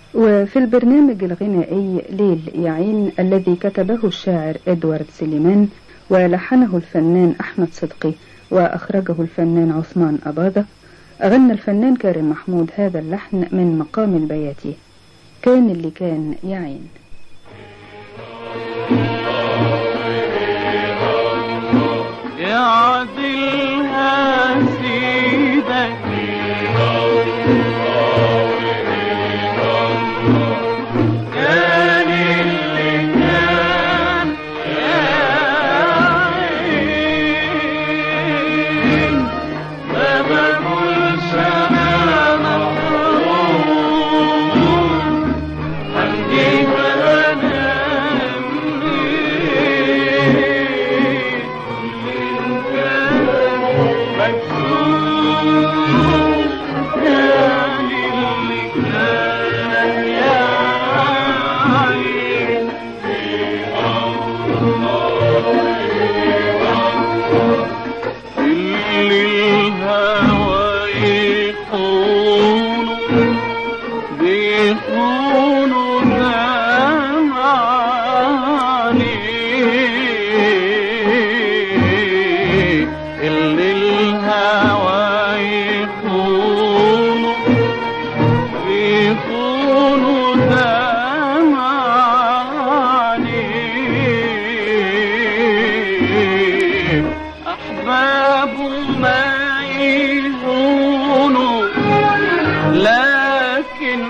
وفي البرنامج الغنائي ليل يعين الذي كتبه الشاعر إدوارد سليمان ولحنه الفنان أحمد صدقي وأخرجه الفنان عثمان أباضة غنى الفنان كارم محمود هذا اللحن من مقام البياتي كان اللي كان يعين يعدلها سيدك كان اللي كان يعين ما بقولش انا محروم هنجيب انا منين بيخونوا زماني اللي الهوى يخونوا بيخونوا زماني أحبابه ما يهونوا لكن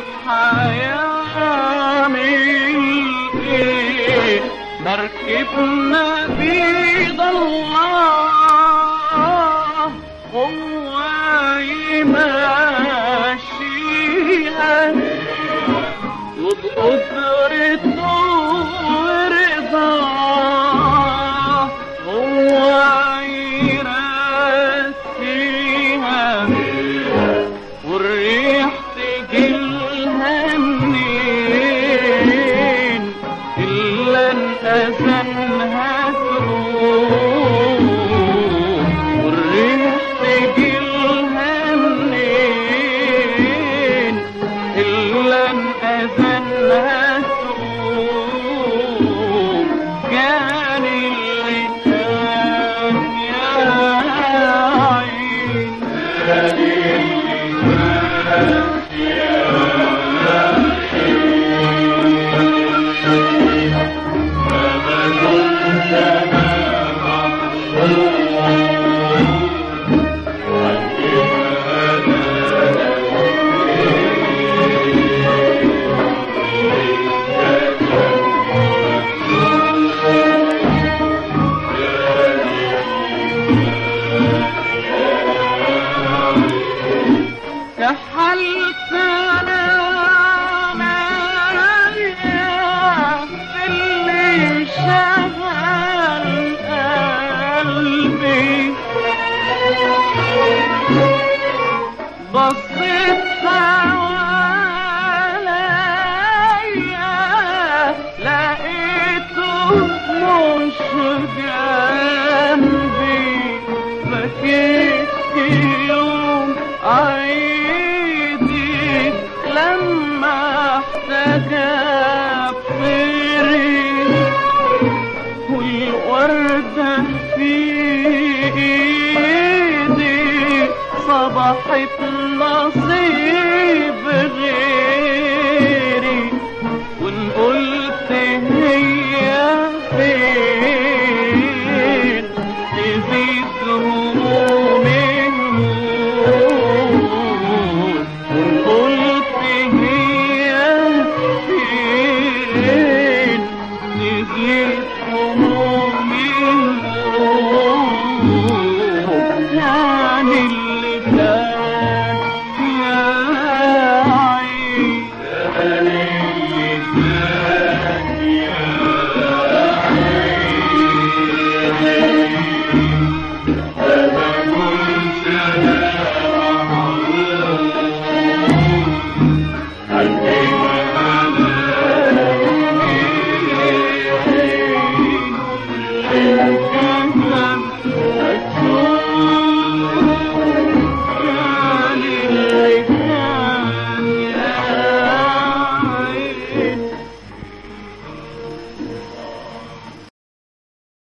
حيعمل ايه مركبنا بيض الله هو يمشيها وبقدرته ورضاه